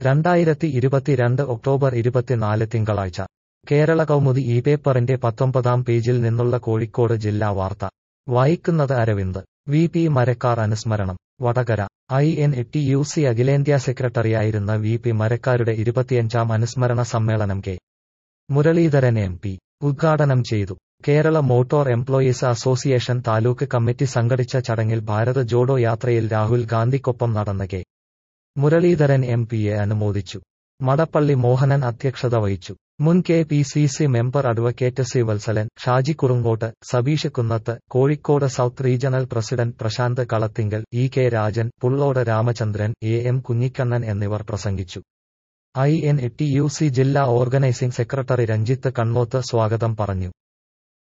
രണ്ടായിരത്തി ഇരുപത്തിരണ്ട് ഒക്ടോബർ ഇരുപത്തിനാല് തിങ്കളാഴ്ച കേരള കൗമുദി ഈ പേപ്പറിന്റെ പത്തൊമ്പതാം പേജിൽ നിന്നുള്ള കോഴിക്കോട് ജില്ലാ വാർത്ത വായിക്കുന്നത് അരവിന്ദ് വി പി മരക്കാർ അനുസ്മരണം Vadakara I N T U C അഖിലേന്ത്യാ സെക്രട്ടറിയായിരുന്ന വി പി മരക്കാരുടെ ഇരുപത്തിയഞ്ചാം അനുസ്മരണ സമ്മേളനം കെ മുരളീധരൻ എം പി ഉദ്ഘാടനം ചെയ്തു Kerala motor employees association taluk committee സംഘടിച്ച ചടങ്ങിൽ ഭാരത് ജോഡോ യാത്രയിൽ രാഹുൽ ഗാന്ധിക്കൊപ്പം നടന്ന കെ മുരളീധരൻ എം പിയെ അനുമോദിച്ചു മടപ്പള്ളി മോഹനൻ അധ്യക്ഷത വഹിച്ചു മുൻ K P C C member advocate C Vatsalan Shaji Kurungott Sabeesh Kunnath Kozhikode south regional president Prashanth Kalathingal E K Rajan Pullode Ramachandran A M Kunhikannan എന്നിവർ പ്രസംഗിച്ചു I N T U C ജില്ലാ ഓർഗനൈസിംഗ് സെക്രട്ടറി രഞ്ജിത്ത് കണ്ണോത്ത് സ്വാഗതം പറഞ്ഞു